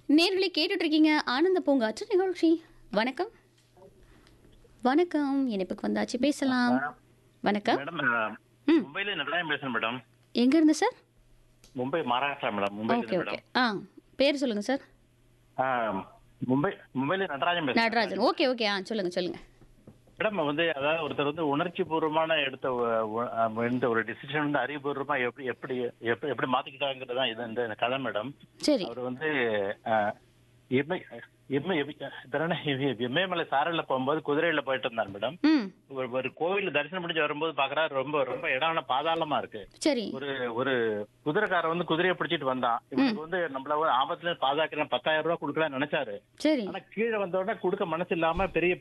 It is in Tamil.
நேர்களை கேட்டுட்டு இருக்கீங்க ஆனந்த பூங்காற்று நிகழ்ச்சி வணக்கம் வணக்கம் இணைப்புக்கு வந்தாச்சு பேசலாம் வணக்கம் மேடம் அஹ், ம். மும்பைல நடராஜன் பேசுறேன் மேடம் எங்க இருந்து சார் மும்பை மகாராஷ்டிரா மேடம் மும்பைல ஓகே இருந்து ஓகே மேடம் ஆ பேர் சொல்லுங்க சார் ஆஹ், மும்பை மும்பைல நடராஜன் பேசுறேன் நடராஜன் ஓகே ஓகே ஆ சொல்லுங்க சொல்லுங்க மேடம் வந்து அதாவது ஒருத்தர் வந்து உணர்ச்சி பூர்வமான எடுத்த ஒ- ஒ- அஹ், இந்த ஒரு டிசிஷன் வந்து அறிவுபூர்வமா எப்படி எப்படி எப்படி எப்படி மாத்திக்கிட்டாங்கிறது தான் இது இந்த இந்த கதை மேடம் சரி அவர் வந்து அஹ், இமய இமய இமய- இமயமலை சாரல்ல போகும்போது குதிரையில போயிட்டு இருந்தார் மேடம் ம் ஒரு ஒரு கோவில் தரிசனம் முடிஞ்சு வரும்போது பாக்குறாரு ரொம்ப ரொம்ப இடம் பாதாளமா இருக்கு சரி ஒரு ஒரு குதிரைக்காரன் வந்து குதிரையை பிடிச்சிட்டு வந்தான் இவனுக்கு வந்து நம்மள ஒரு ஆபத்துல பாதுகாக்கிறேன் பத்தாயிரம் ரூபாய் கொடுக்கலாம் நினைச்சாரு சரி ஆனா கீழே வந்த உடனே கொடுக்க மனசு இல்லாம பெரிய